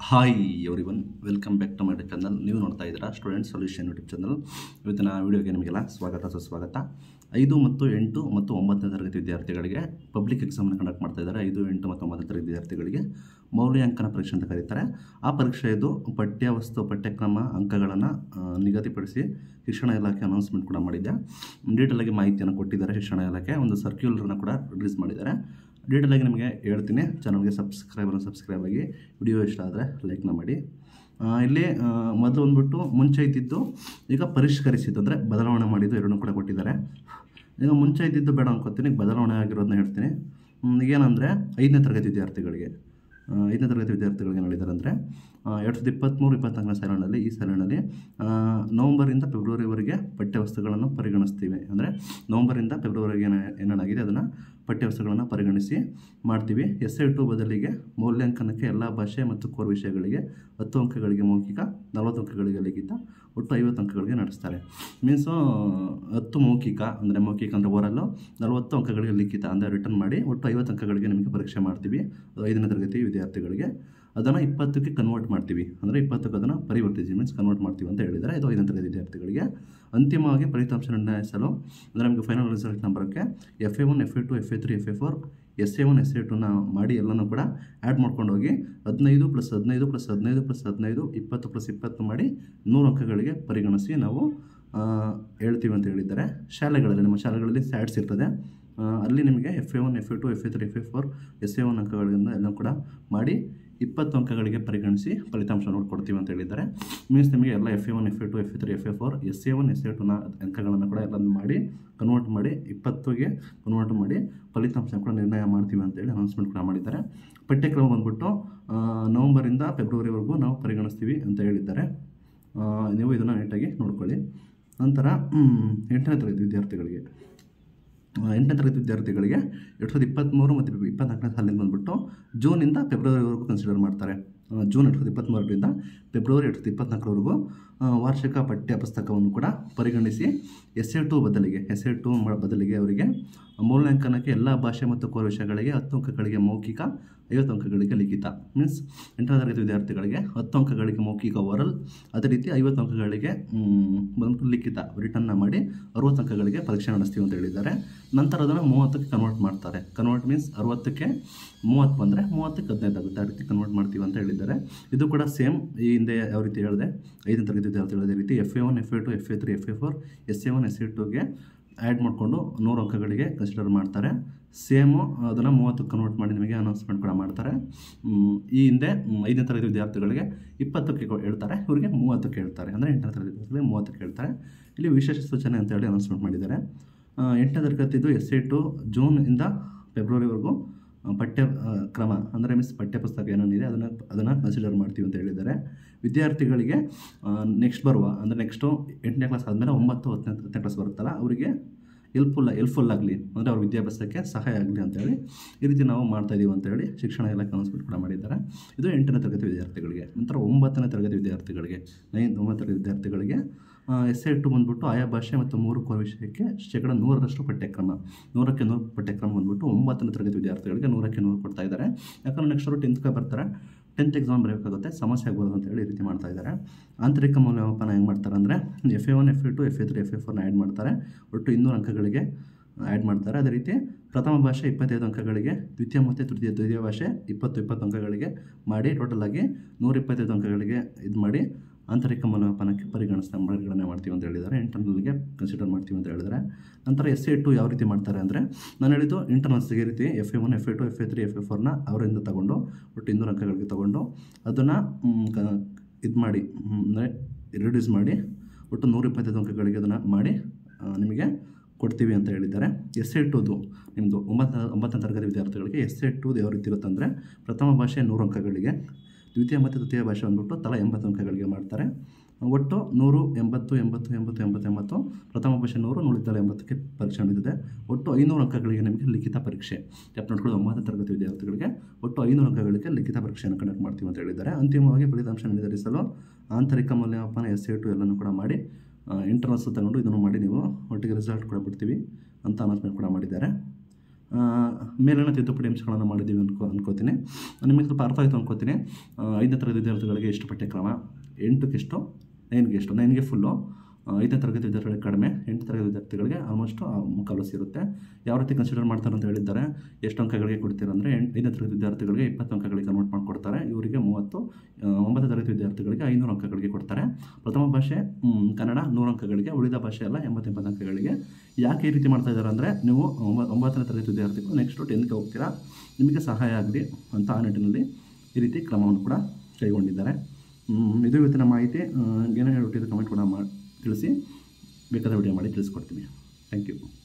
hi everyone welcome back to my YouTube channel ನೀವು ನೋಡ್ತಾ ಇದ್ದೀರಾ ಸ್ಟೂಡೆಂಟ್ ಸೊಲ್ಯೂಷನ್ ಯೂಟ್ಯೂಬ್ ಚಾನಲ್ ಇವತ್ತಿನ ವಿಡಿಯೋಗೆ ನಿಮಗೆಲ್ಲ ಸ್ವಾಗತ ಸುಸ್ವಾಗತ ಐದು ಮತ್ತು ಎಂಟು ಮತ್ತು ಒಂಬತ್ತನೇ ತರಗತಿ ವಿದ್ಯಾರ್ಥಿಗಳಿಗೆ ಪಬ್ಲಿಕ್ ಎಕ್ಸಾಮ್ನ ಕಂಡಕ್ಟ್ ಮಾಡ್ತಾ ಇದ್ದಾರೆ ಐದು ಎಂಟು ಮತ್ತು ಒಂಬತ್ತನೇ ತರಗತಿ ವಿದ್ಯಾರ್ಥಿಗಳಿಗೆ ಮೌಲ್ಯಾಂಕನ ಪರೀಕ್ಷೆ ಅಂತ ಕರೀತಾರೆ ಆ ಪರೀಕ್ಷೆಯದು ಪಠ್ಯವಸ್ತು ಪಠ್ಯಕ್ರಮ ಅಂಕಗಳನ್ನು ನಿಗದಿಪಡಿಸಿ ಶಿಕ್ಷಣ ಇಲಾಖೆ ಅನೌನ್ಸ್ಮೆಂಟ್ ಕೂಡ ಮಾಡಿದೆ ಡೀಟೇಲ್ ಆಗಿ ಮಾಹಿತಿಯನ್ನು ಕೊಟ್ಟಿದ್ದಾರೆ ಶಿಕ್ಷಣ ಇಲಾಖೆ ಒಂದು ಸರ್ಕ್ಯುಲರ್ನ ಕೂಡ ರಿಲೀಸ್ ಮಾಡಿದ್ದಾರೆ ಡೀಟೇಲ್ ಆಗಿ ನಿಮಗೆ ಹೇಳ್ತೀನಿ ಚಾನಲ್ಗೆ ಸಬ್ಸ್ಕ್ರೈಬರ್ ಸಬ್ಸ್ಕ್ರೈಬ್ ಆಗಿ ವಿಡಿಯೋ ಇಷ್ಟ ಆದರೆ ಲೈಕ್ನ ಮಾಡಿ ಆ, ಇಲ್ಲಿ ಆ, ಮೊದಲು ಬಂದ್ಬಿಟ್ಟು ಮುಂಚೆ ಇದ್ದಿದ್ದು ಈಗ ಪರಿಷ್ಕರಿಸಿದ್ದು ಅಂದರೆ ಬದಲಾವಣೆ ಮಾಡಿದ್ದು ಎರಡನ್ನೂ ಕೂಡ ಕೊಟ್ಟಿದ್ದಾರೆ ಈಗ ಮುಂಚೆ ಇದ್ದಿದ್ದು ಬೇಡ ಅನ್ಕೋತೀನಿ ಈಗ ಬದಲಾವಣೆ ಆಗಿರೋದನ್ನ ಹೇಳ್ತೀನಿ ಹ್ಮ್, ಏನಂದರೆ ಐದನೇ ತರಗತಿ ವಿದ್ಯಾರ್ಥಿಗಳಿಗೆ ಆ, ಐದನೇ ತರಗತಿ ವಿದ್ಯಾರ್ಥಿಗಳಿಗೆ ಏನು ಹೇಳಿದ್ದಾರೆ ಅಂದರೆ ಎರಡು ಸಾವಿರದ ಇಪ್ಪತ್ತ್ಮೂರು ಇಪ್ಪತ್ನಾಲ್ಕನೇ ಸಾಲಿನಲ್ಲಿ ಈ ಸಾಲಿನಲ್ಲಿ ಆ, ನವಂಬರಿಂದ ಫೆಬ್ರವರಿವರೆಗೆ ಪಠ್ಯವಸ್ತುಗಳನ್ನು ಪರಿಗಣಿಸ್ತೀವಿ ಅಂದರೆ ನವಂಬರಿಂದ ಫೆಬ್ರವರಿಗೆ ಏನ ಏನೇನಾಗಿದೆ ಅದನ್ನು ಪಠ್ಯವಸ್ತುಗಳನ್ನು ಪರಿಗಣಿಸಿ ಮಾಡ್ತೀವಿ ಎಸ್ ಐ ಟು ಬದಲಿಗೆ ಮೌಲ್ಯಾಂಕನಕ್ಕೆ ಎಲ್ಲ ಭಾಷೆ ಮತ್ತು ಕೋರ್ ವಿಷಯಗಳಿಗೆ ಹತ್ತು ಅಂಕಗಳಿಗೆ ಮೌಖಿಕ ನಲವತ್ತು ಅಂಕಗಳಿಗೆ ಲಿಖಿತ ಒಟ್ಟು ಐವತ್ತು ಅಂಕಗಳಿಗೆ ನಡೆಸ್ತಾರೆ ಮೀನ್ಸು ಹತ್ತು ಮೌಖಿಕ ಅಂದರೆ ಮೌಖಿಕ ಅಂದರೆ ಓರಲ್ಲು ನಲವತ್ತು ಅಂಕಗಳಿಗೆ ಲಿಖಿತ ಅಂದರೆ ರಿಟರ್ನ್ ಮಾಡಿ ಒಟ್ಟು ಐವತ್ತು ಅಂಕಗಳಿಗೆ ನಿಮಗೆ ಪರೀಕ್ಷೆ ಮಾಡ್ತೀವಿ ಅದು ಐದನೇ ತರಗತಿ ವಿದ್ಯಾರ್ಥಿಗಳಿಗೆ ಅದನ್ನು ಇಪ್ಪತ್ತಕ್ಕೆ ಕನ್ವರ್ಟ್ ಮಾಡ್ತೀವಿ ಅಂದರೆ ಇಪ್ಪತ್ತಕ್ಕೆ ಅದನ್ನು ಪರಿವರ್ತಿಸಿ ಮೀನ್ಸ್ ಕನ್ವರ್ಟ್ ಮಾಡ್ತೀವಿ ಅಂತ ಹೇಳಿದ್ದಾರೆ ಇದು ಐದನೇ ತರಗತಿ ವಿದ್ಯಾರ್ಥಿಗಳಿಗೆ ಅಂತಿಮವಾಗಿ ಫಲಿತಾಂಶ ನಿರ್ಣಯಿಸಲು ಅಂದರೆ ನಮಗೆ ಫೈನಲ್ ರಿಸಲ್ಟ್ ನಂಬರಕ್ಕೆ F A one F A two F A three F A four S A one S A ಟುನ ಮಾಡಿ ಎಲ್ಲನೂ ಕೂಡ ಆ್ಯಡ್ ಮಾಡ್ಕೊಂಡು ಹೋಗಿ ಹದಿನೈದು ಪ್ಲಸ್ ಹದಿನೈದು ಪ್ಲಸ್ ಹದಿನೈದು ಪ್ಲಸ್ ಹದಿನೈದು ಇಪ್ಪತ್ತು ಪ್ಲಸ್ ಇಪ್ಪತ್ತು ಮಾಡಿ ನೂರು ಅಂಕಗಳಿಗೆ ಪರಿಗಣಿಸಿ ನಾವು ಆ, ಹೇಳ್ತೀವಿ ಅಂತ ಹೇಳಿದ್ದಾರೆ ಶಾಲೆಗಳಲ್ಲಿ ನಮ್ಮ ಶಾಲೆಗಳಲ್ಲಿ ಸ್ಯಾಟ್ಸ್ ಇರ್ತದೆ ಆ, ಅಲ್ಲಿ ನಿಮಗೆ F A one F A two F A three F A four S A one ಅಂಕಗಳಿಂದ ಎಲ್ಲ ಕೂಡ ಮಾಡಿ ಇಪ್ಪತ್ತು ಅಂಕಗಳಿಗೆ ಪರಿಗಣಿಸಿ ಫಲಿತಾಂಶ ನೋಡ್ಕೊಡ್ತೀವಿ ಅಂತ ಹೇಳಿದ್ದಾರೆ ಮೀನ್ಸ್ ನಿಮಗೆ ಎಲ್ಲ F A one F A two F A three F A four S A one S A ಟುನ ಅಂಕಗಳನ್ನು ಕೂಡ ಎಲ್ಲ ಮಾಡಿ ಕನ್ವರ್ಟ್ ಮಾಡಿ ಇಪ್ಪತ್ತಿಗೆ ಕನ್ವರ್ಟ್ ಮಾಡಿ ಫಲಿತಾಂಶ ಕೂಡ ನಿರ್ಣಯ ಮಾಡ್ತೀವಿ ಅಂತೇಳಿ ಅನೌನ್ಸ್ಮೆಂಟ್ ಕೂಡ ಮಾಡಿದ್ದಾರೆ ಪಠ್ಯಕ್ರಮ ಬಂದ್ಬಿಟ್ಟು ಆ, ನವಂಬರಿಂದ ಫೆಬ್ರವರಿವರೆಗೂ ನಾವು ಪರಿಗಣಿಸ್ತೀವಿ ಅಂತ ಹೇಳಿದ್ದಾರೆ ಆ, ನೀವು ಇದನ್ನು ನೀಟಾಗಿ ನೋಡ್ಕೊಳ್ಳಿ ನಂತರ ಹ್ಮ್, ಎಂಟನೇ ತರಗತಿ ವಿದ್ಯಾರ್ಥಿಗಳಿಗೆ ಆ, ಎಂಟನೇ ತರಗತಿ ವಿದ್ಯಾರ್ಥಿಗಳಿಗೆ ಎರಡು ಸಾವಿರದ ಇಪ್ಪತ್ತ್ಮೂರು ಮತ್ತು ಇಪ್ಪತ್ನಾಲ್ಕನೇ ಸಾಲಿಂದ ಬಂದ್ಬಿಟ್ಟು ಜೂನಿಂದ ಫೆಬ್ರವರಿವರೆಗೂ ಕನ್ಸಿಡರ್ ಮಾಡ್ತಾರೆ ಆ, ಜೂನ್ ಎರಡು ಸಾವಿರದ ಇಪ್ಪತ್ತ್ಮೂರರಿಂದ ಫೆಬ್ರವರಿ ಎರಡು ಸಾವಿರದ ಇಪ್ಪತ್ನಾಲ್ಕರವರೆಗೂ ಆ, ವಾರ್ಷಿಕ ಪಠ್ಯ ಪುಸ್ತಕವನ್ನು ಕೂಡ ಪರಿಗಣಿಸಿ ಎಸ್ ಎ ಟು ಬದಲಿಗೆ ಎಸ್ ಎ ಟು ಬದಲಿಗೆ ಅವರಿಗೆ ಮೌಲ್ಯಾಂಕನಕ್ಕೆ ಎಲ್ಲ ಭಾಷೆ ಮತ್ತು ಕೋರ್ ವಿಷಯಗಳಿಗೆ ಹತ್ತು ಅಂಕಗಳಿಗೆ ಮೌಖಿಕ ಐವತ್ತು ಅಂಕಗಳಿಗೆ ಲಿಖಿತ ಮೀನ್ಸ್ ಎಂಟನೇ ತರಗತಿ ವಿದ್ಯಾರ್ಥಿಗಳಿಗೆ ಹತ್ತು ಅಂಕಗಳಿಗೆ ಮೌಖಿಕ ಓರಲ್ ಅದೇ ರೀತಿ ಐವತ್ತು ಅಂಕಗಳಿಗೆ ಮ್, ಬಂದ್ಬಿಟ್ಟು ಲಿಖಿತ ರಿಟರ್ನ್ನ ಮಾಡಿ ಅರುವತ್ತು ಅಂಕಗಳಿಗೆ ಪರೀಕ್ಷೆ ನಡೆಸ್ತೀವಿ ಅಂತ ಹೇಳಿದ್ದಾರೆ ನಂತರ ಅದನ್ನು ಮೂವತ್ತಕ್ಕೆ ಕನ್ವರ್ಟ್ ಮಾಡ್ತಾರೆ ಕನ್ವರ್ಟ್ ಮೀನ್ಸ್ ಅರುವತ್ತಕ್ಕೆ ಮೂವತ್ತು ಬಂದರೆ ಮೂವತ್ತಕ್ಕೆ ಹದಿನೈದು ಆಗುತ್ತೆ ಆ ರೀತಿ ಕನ್ವರ್ಟ್ ಮಾಡ್ತೀವಿ ಅಂತ ಹೇಳಿದ್ದಾರೆ ಇದು ಕೂಡ ಸೇಮ್ ಈ ಹಿಂದೆ ಯಾವ ರೀತಿ ಹೇಳಿದೆ ಐದನೇ ತರಗತಿ ವಿದ್ಯಾರ್ಥಿಗಳು ಅದೇ ರೀತಿ F A one F A two F A three F A four S A one S A ಟುಗೆ ಆ್ಯಡ್ ಮಾಡಿಕೊಂಡು ನೂರು ಅಂಕಗಳಿಗೆ ಕನ್ಸಿಡರ್ ಮಾಡ್ತಾರೆ ಸೇಮು ಅದನ್ನು ಮೂವತ್ತು ಕನ್ವರ್ಟ್ ಮಾಡಿ ನಿಮಗೆ ಅನೌನ್ಸ್ಮೆಂಟ್ ಕೂಡ ಮಾಡ್ತಾರೆ ಮ್, ಈ ಹಿಂದೆ ಮ್, ಐದನೇ ತರಗತಿ ವಿದ್ಯಾರ್ಥಿಗಳಿಗೆ ಇಪ್ಪತ್ತಕ್ಕೆ ಕೊ- ಹೇಳ್ತಾರೆ ಇವರಿಗೆ ಮೂವತ್ತಕ್ಕೆ ಹೇಳ್ತಾರೆ ಅಂದರೆ ಎಂಟನೇ ತರಗತಿ ವಿದ್ಯಾರ್ಥಿಗಳಿಗೆ ಮೂವತ್ತಕ್ಕೆ ಹೇಳ್ತಾರೆ ಇಲ್ಲಿ ವಿಶೇಷ ಸೂಚನೆ ಅಂತ ಹೇಳಿ ಅನೌನ್ಸ್ಮೆಂಟ್ ಮಾಡಿದ್ದಾರೆ ಆ, ಎಂಟನೇ ತರಗತಿದು ಎಸ್ ಎ ಟು ಜೂನಿಂದ ಫೆಬ್ರವರಿವರೆಗೂ ಆ, ಪಠ್ಯ ಆ, ಕ್ರಮ ಅಂದರೆ ಮೀನ್ಸ್ ಪಠ್ಯಪುಸ್ತಕ ಏನೇನಿದೆ ಅದನ್ನು ಅದನ್ನು ಕನ್ಸಿಡರ್ ಮಾಡ್ತೀವಿ ಅಂತ ಹೇಳಿದ್ದಾರೆ ವಿದ್ಯಾರ್ಥಿಗಳಿಗೆ ನೆಕ್ಸ್ಟ್ ಬರುವ ಅಂದರೆ ನೆಕ್ಸ್ಟು ಎಂಟನೇ ಕ್ಲಾಸ್ ಆದಮೇಲೆ ಒಂಬತ್ತು ಹತ್ತನೇ ಹತ್ತನೇ ಕ್ಲಾಸ್ ಬರುತ್ತಲ್ಲ ಅವರಿಗೆ ಹೆಲ್ಪ್ಫುಲ್ ಹೆಲ್ಪ್ಫುಲ್ ಆಗಲಿ ಅಂದರೆ ಅವ್ರ ವಿದ್ಯಾಭ್ಯಾಸಕ್ಕೆ ಸಹಾಯ ಆಗಲಿ ಅಂತೇಳಿ ಈ ರೀತಿ ನಾವು ಮಾಡ್ತಾ ಇದೀವಿ ಅಂತೇಳಿ ಶಿಕ್ಷಣ ಇಲಾಖೆ ಅನೌನ್ಸ್ಮೆಂಟ್ ಕೂಡ ಮಾಡಿದ್ದಾರೆ ಇದು ಎಂಟನೇ ತರಗತಿ ವಿದ್ಯಾರ್ಥಿಗಳಿಗೆ ನಂತರ ಒಂಬತ್ತನೇ ತರಗತಿ ವಿದ್ಯಾರ್ಥಿಗಳಿಗೆ ನೈನ್ ಒಂಬತ್ತನೇ ತರಗತಿ ವಿದ್ಯಾರ್ಥಿಗಳಿಗೆ ಎಸ್ ಎ ಟು ಬಂದ್ಬಿಟ್ಟು ಆಯಾ ಭಾಷೆ ಮತ್ತು ಮೂರು ಕೋರ್ ವಿಷಯಕ್ಕೆ ಶೇಕಡ ನೂರರಷ್ಟು ಪಠ್ಯಕ್ರಮ ನೂರಕ್ಕೆ ನೂರು ಪಠ್ಯಕ್ರಮ ಬಂದ್ಬಿಟ್ಟು ಒಂಬತ್ತನೇ ತರಗತಿ ವಿದ್ಯಾರ್ಥಿಗಳಿಗೆ ನೂರಕ್ಕೆ ನೂರು ಕೊಡ್ತಾ ಇದ್ದಾರೆ ಯಾಕಂದರೆ ನೆಕ್ಸ್ಟ್ ಅವರು ಟೆಂತ್ಗೆ ಬರ್ತಾರೆ ಟೆಂತ್ ಎಕ್ಸಾಮ್ ಬರಬೇಕಾಗುತ್ತೆ ಸಮಸ್ಯೆ ಆಗ್ಬೋದು ಅಂತ ಹೇಳಿ ಈ ರೀತಿ ಮಾಡ್ತಾ ಇದ್ದಾರೆ ಆಂತರಿಕ ಮೌಲ್ಯಮಾಪನ ಹೆಂಗೆ ಮಾಡ್ತಾರೆ ಅಂದರೆ F A one F A two F A three F A ಫೋರ್ನ ಆ್ಯಡ್ ಮಾಡ್ತಾರೆ ಒಟ್ಟು ಇನ್ನೂರು ಅಂಕಗಳಿಗೆ ಆ್ಯಡ್ ಮಾಡ್ತಾರೆ ಅದೇ ರೀತಿ ಪ್ರಥಮ ಭಾಷೆ ಇಪ್ಪತ್ತೈದು ಅಂಕಗಳಿಗೆ ದ್ವಿತೀಯ ಮತ್ತು ತೃತೀಯ ದ್ವಿತೀಯ ಭಾಷೆ ಇಪ್ಪತ್ತು ಇಪ್ಪತ್ತು ಅಂಕಗಳಿಗೆ ಮಾಡಿ ಟೋಟಲ್ ಆಗಿ ನೂರ ಇಪ್ಪತ್ತೈದು ಅಂಕಗಳಿಗೆ ಇದು ಮಾಡಿ ಆಂತರಿಕ ಮೌಲ್ಯಮಾಪನಕ್ಕೆ ಪರಿಗಣಿಸ್ತಾ ಪರಿಗಣನೆ ಮಾಡ್ತೀವಿ ಅಂತ ಹೇಳಿದ್ದಾರೆ ಇಂಟರ್ನಲ್ಗೆ ಕನ್ಸಿಡರ್ ಮಾಡ್ತೀವಿ ಅಂತ ಹೇಳಿದ್ದಾರೆ ನಂತರ ಎಸ್ ಎ ಟು ಯಾವ ರೀತಿ ಮಾಡ್ತಾರೆ ಅಂದರೆ ನಾನು ಹೇಳಿದ್ದು ಇಂಟರ್ನಲ್ಸ್ಗೆ ಈ ರೀತಿ F A one F A two F A three F A ಫೋರ್ನ ಅವರಿಂದ ತಗೊಂಡು ಒಟ್ಟು ಇನ್ನೂರು ಅಂಕಗಳಿಗೆ ತಗೊಂಡು ಅದನ್ನು ಇದು ಮಾಡಿ ಅಂದರೆ ರಿಡ್ಯೂಸ್ ಮಾಡಿ ಒಟ್ಟು ನೂರ ಇಪ್ಪತ್ತೈದು ಅಂಕಗಳಿಗೆ ಅದನ್ನು ಮಾಡಿ ಆ, ನಿಮಗೆ ಕೊಡ್ತೀವಿ ಅಂತ ಹೇಳಿದ್ದಾರೆ ಎಸ್ ಎ ಟುದು ನಿಮ್ಮದು ಒಂಬತ್ತು ಒಂಬತ್ತನೇ ತರಗತಿ ವಿದ್ಯಾರ್ಥಿಗಳಿಗೆ ಎಸ್ ಎ ಟುದು ಯಾವ ರೀತಿ ಇರುತ್ತೆ ಅಂದರೆ ಪ್ರಥಮ ಭಾಷೆ ನೂರು ಅಂಕಗಳಿಗೆ ದ್ವಿತೀಯ ಮತ್ತು ತೃತೀಯ ಭಾಷೆ ಬಂದ್ಬಿಟ್ಟು ತಲಾ ಎಂಬತ್ತು ಅಂಕಗಳಿಗೆ ಮಾಡ್ತಾರೆ ಒಟ್ಟು ನೂರು ಎಂಬತ್ತು ಎಂಬತ್ತು ಎಂಬತ್ತು ಎಂಬತ್ತು ಎಂಬತ್ತು ಪ್ರಥಮ ಭಾಷೆ ನೂರು ನೂರಿದ್ದಲ್ಲ ಎಂಬತ್ತಕ್ಕೆ ಪರೀಕ್ಷೆ ನಡೆದಿದೆ ಒಟ್ಟು ಐನೂರು ಅಂಕಗಳಿಗೆ ನಿಮಗೆ ಲಿಖಿತ ಪರೀಕ್ಷೆ ಸ್ಟೆಪ್ ನೋಡ್ಕೊಳ್ಳಿ ಒಂಬತ್ತನೇ ತರಗತಿ ವಿದ್ಯಾರ್ಥಿಗಳಿಗೆ ಒಟ್ಟು ಐನೂರು ಅಂಕಗಳಿಗೆ ಲಿಖಿತ ಪರೀಕ್ಷೆಯನ್ನು ಕಂಡಕ್ಟ್ ಮಾಡ್ತೀವಿ ಅಂತ ಹೇಳಿದ್ದಾರೆ ಅಂತಿಮವಾಗಿ ಫಲಿತಾಂಶ ನಿರ್ಧರಿಸಲು ಆಂತರಿಕ ಮೌಲ್ಯಮಾಪನ ಎಸ್ ಎ ಟು ಎಲ್ಲನೂ ಕೂಡ ಮಾಡಿ ಇಂಟರ್ನಲ್ಸ್ ತಗೊಂಡು ಇದನ್ನು ಮಾಡಿ ನೀವು ಒಟ್ಟಿಗೆ ರಿಸಲ್ಟ್ ಕೂಡ ಬಿಡ್ತೀವಿ ಅಂತ ಅನೌನ್ಸ್ಮೆಂಟ್ ಕೂಡ ಮಾಡಿದ್ದಾರೆ ಆ, ಮೇಲಿನ ತಿದ್ದುಪಡಿ ಅಂಶಗಳನ್ನು ಮಾಡಿದ್ದೀವಿ ಅನ್ಕೋ ಅನ್ಕೋತೀನಿ ನಿಮಗೆ ಸ್ವಲ್ಪ ಅರ್ಥ ಆಯಿತು ಅನ್ಕೋತೀನಿ ಆ, ಐದನೇ ತರಗತಿ ವಿದ್ಯಾರ್ಥಿಗಳಿಗೆ ಎಷ್ಟು ಪಠ್ಯಕ್ರಮ ಎಂಟಕ್ಕೆ ಎಷ್ಟು ನೈನ್ಗೆ ಎಷ್ಟು ನೈನ್ಗೆ ಫುಲ್ಲು ಐದನೇ ತರಗತಿ ವಿದ್ಯಾರ್ಥಿಗಳಿಗೆ ಕಡಿಮೆ ಎಂಟು ತರಗತಿ ವಿದ್ಯಾರ್ಥಿಗಳಿಗೆ ಆಲ್ಮೋಸ್ಟ್ ಮುಕ್ಕಾಲು ಇರುತ್ತೆ ಯಾವ ರೀತಿ ಕನ್ಸಿಡರ್ ಮಾಡ್ತಾರೆ ಅಂತ ಹೇಳಿದ್ದಾರೆ ಎಷ್ಟು ಅಂಕಗಳಿಗೆ ಕೊಡ್ತೀರಾ ಅಂದರೆ ಎಂಟು ಐದನೇ ತರಗತಿ ವಿದ್ಯಾರ್ಥಿಗಳಿಗೆ ಇಪ್ಪತ್ತು ಅಂಕಗಳಿಗೆ ಕನ್ವರ್ಟ್ ಮಾಡಿಕೊಡ್ತಾರೆ ಇವರಿಗೆ ಮೂವತ್ತು ಆ, ಒಂಬತ್ತನೇ ತರಗತಿ ವಿದ್ಯಾರ್ಥಿಗಳಿಗೆ ಐನೂರು ಅಂಕಗಳಿಗೆ ಕೊಡ್ತಾರೆ ಪ್ರಥಮ ಭಾಷೆ ಮ್, ಕನ್ನಡ ನೂರು ಅಂಕಗಳಿಗೆ ಉಳಿದ ಭಾಷೆ ಎಲ್ಲ ಎಂಬತ್ತೆಂಬತ್ತು ಅಂಕಗಳಿಗೆ ಯಾಕೆ ಈ ರೀತಿ ಮಾಡ್ತಾ ಇದ್ದಾರೆ ಅಂದರೆ ನೀವು ಒಂಬ ಒಂಬತ್ತನೇ ತರಗತಿ ವಿದ್ಯಾರ್ಥಿಗಳು ನೆಕ್ಸ್ಟು ಟೆಂತ್ಗೆ ಹೋಗ್ತೀರಾ ನಿಮಗೆ ಸಹಾಯ ಆಗಲಿ ಅಂತ ಆ ನಿಟ್ಟಿನಲ್ಲಿ ಈ ರೀತಿ ಕ್ರಮವನ್ನು ಕೂಡ ಕೈಗೊಂಡಿದ್ದಾರೆ ಮ್, ಇದು ಇವತ್ತಿನ ಮಾಹಿತಿ ಆ, ಏನೇ ಹೇಳ್ಬಿಟ್ಟಿದ್ದು ಕಮೆಂಟ್ ಕೂಡ ಮಾಡಿ ತಿಳಿಸಿ ಬೇಕಾದ ವಿಡಿಯೋ ಮಾಡಿ ತಿಳಿಸ್ಕೊಡ್ತೀನಿ ಥ್ಯಾಂಕ್ ಯು